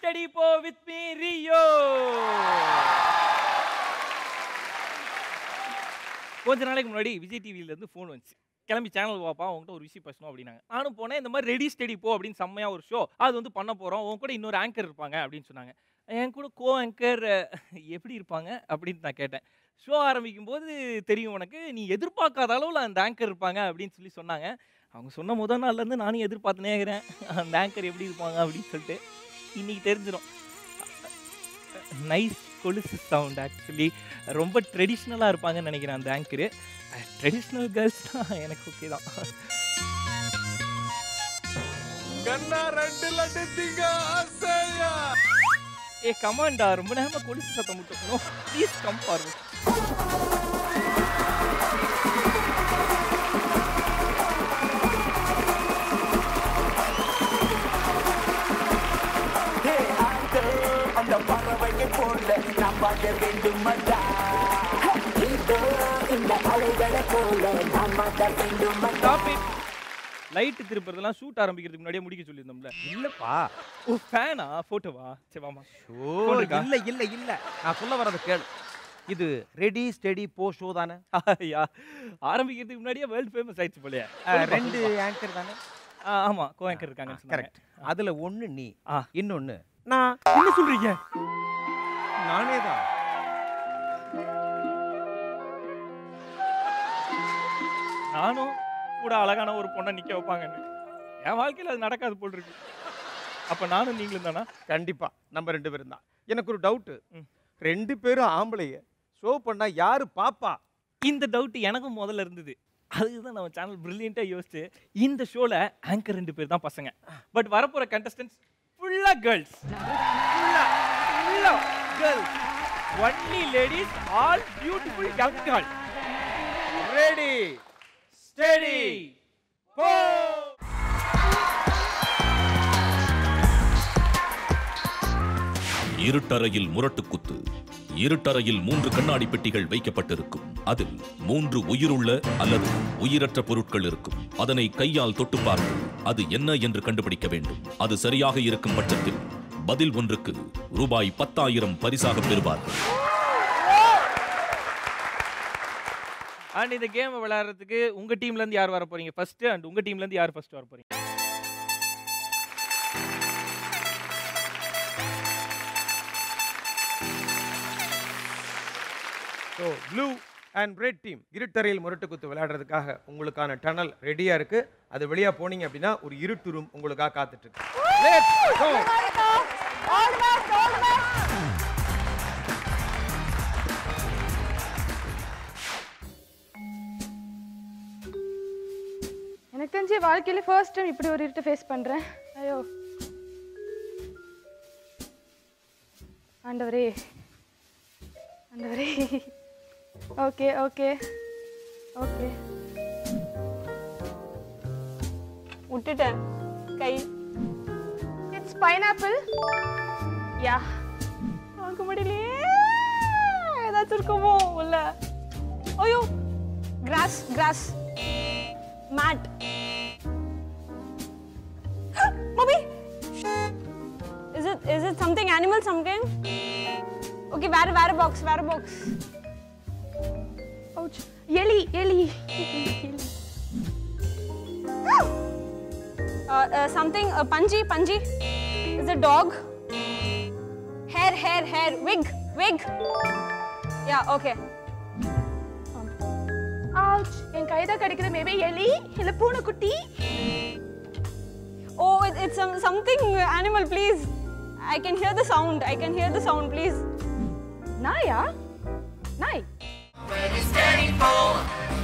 Study போ with me Rio கொஞ்ச நாளைக்கு முன்னாடி விஜய் டிவில இருந்து ஃபோன் வந்துச்சு கிளம்பி சேனல் வாப்பா உங்ககிட்ட ஒரு விஷயம் பேசணும் அப்படின்னாங்க நானும் போனேன் இந்த மாதிரி ரெடி ஸ்டடி போ அப்படின்னு செம்மையா ஒரு ஷோ அது வந்து பண்ண போறோம் உன் கூட இன்னொரு ஆங்கர் இருப்பாங்க அப்படின்னு சொன்னாங்க என் கூட கோ ஆங்கர் எப்படி இருப்பாங்க அப்படின்னு நான் கேட்டேன் ஷோ ஆரம்பிக்கும் போது தெரியும் உனக்கு நீ எதிர்பார்க்காத அளவில் அந்த ஆங்கர் இருப்பாங்க அப்படின்னு சொல்லி சொன்னாங்க அவங்க சொன்ன முதல் நாள்ல இருந்து நானும் எதிர்பார்த்துனே இருக்கிறேன் அந்த ஆங்கர் எப்படி இருப்பாங்க அப்படின்னு சொல்லிட்டு இன்னைக்கு தெரிஞ்சிடும் நைஸ் கொலுசு சவுண்ட் ஆக்சுவலி ரொம்ப ட்ரெடிஷ்னலாக இருப்பாங்கன்னு நினைக்கிறேன் அந்த ஆங்கரு ட்ரெடிஷ்னல் கேர்ள்ஸ் தான் எனக்கு ஓகே தான் கண்ணா ரெண்டு லட்டு திங்க ஆசையா ஏ கமாண்டா ரொம்ப நேரமாக கொலுசு சத்தம் முட்டணும் ப்ளீஸ் கம் ஃபார்வர்ட் அந்த பறவையை போல நாம் வாழ வேண்டுமடா இதோ இந்த அலைகளை போல நாம் வாழ வேண்டுமடா ஸ்டாப் இட் லைட்டு திருப்புறதெல்லாம் ஷூட் ஆரம்பிக்கிறதுக்கு முன்னாடியே முடிக்க சொல்லியிருந்தோம்ல இல்லப்பா ஓ ஃபேனா ஃபோட்டோவா சரி வாமா ஓ Phone இருக்கா? இல்ல இல்ல இல்ல நான் சொல்ல வரத கேளு இது ரெடி ஸ்டெடி போ ஷோ தானே ஐயா ஆரம்பிக்கிறதுக்கு முன்னாடியே வேர்ல்ட் ஃபேமஸ் ஆயிடுச்சு போலயே அஹ், ரெண்டு ஆங்கர் தானே ஆ, ஆமா கோ ஆங்கர் இருக்காங்கன்னு சொன்னாங்க கரெக்ட் அதுல ஒண்ணு நீ ஆ. இன்னொன்னு நான் என்ன சொல்றீங்க நானே தான் நானும் கூட அழகான ஒரு பொண்ணை நிக்க வைப்பாங்கன்னு என் வாழ்க்கையில அது நடக்காது போல் இருக்கு அப்ப நானும் நீங்களும் தானா கண்டிப்பா நம்ம ரெண்டு பேரும் தான் எனக்கு ஒரு டவுட் ம். ரெண்டு பேரும் ஆம்பளைய ஷோ பண்ணா யாரு பாப்பா இந்த டவுட் எனக்கும் முதல்ல இருந்தது அதுதான் நம்ம சேனல் பிரில்லியண்டா யோசிச்சு இந்த ஷோல ஆங்கர் ரெண்டு பேர் தான் பசங்க பட் வரப்போற கண்டஸ்டன்ஸ் ஃபுல்லா கேர்ள்ஸ் ஃபுல்லா ஃபுல்லா girls only ladies all beautiful young girl ready steady போ இருட்டறையில் முரட்டுக்குத்து இருட்டறையில் மூன்று கண்ணாடி பெட்டிகள் வைக்கப்பட்டிருக்கும் அதில் மூன்று உயிருள்ள அல்லது உயிரற்ற பொருட்கள் இருக்கும் அதனை கையால் தொட்டு பார்த்து அது என்ன என்று கண்டுபிடிக்க வேண்டும் அது சரியாக இருக்கும் பட்சத்தில் பதில் ஒன்றுக்கு ரூபாய் பத்தாயிரம் பரிசாக பெறுவார்கள் அண்ட் இந்த கேம் விளையாடுறதுக்கு உங்க டீம்ல இருந்து யார் வர போறீங்க ஃபர்ஸ்ட் அண்ட் உங்க டீம்ல இருந்து யார் ஃபர்ஸ்ட் வர போறீங்க so blue and red team இருட்டறையில் முரட்டு குத்து விளையாடுறதுக்காக உங்களுக்கான டனல் ரெடியா இருக்கு அது வெளியா போனீங்க அப்படின்னா ஒரு இருட்டு ரூம் உங்களுக்காக காத்துட்டு இருக்கு Let's go. எனக்கு தெரிஞ்சு வாழ்க்கையில ஃபர்ஸ்ட் டைம் இப்படி ஒரு இருட்டு ஃபேஸ் பண்றேன் ஐயோ ஆண்டவரே ஆண்டவரே ஓகே ஓகே ஓகே விட்டுட்டேன் கை இட்ஸ் பைனாப்பிள் யா பார்க்க முடியலையே ஏதாச்சும் இருக்குமோ உள்ள ஐயோ cross cross mad mummy is it is it something animal something okay வேற வேற பாக்ஸ் வேற பாக்ஸ் அவுச் எலி எலி சம்திங் பஞ்சி பஞ்சி is it dog hair hair hair wig wig yeah okay ouch என் கை தான் கிடைக்குது மேபி எலி இல்ல பூனைக்குட்டி Oh, it, it's some, something animal, please. I can hear the sound. I can hear the sound, please. நாயா நாய் Ready, steady, go.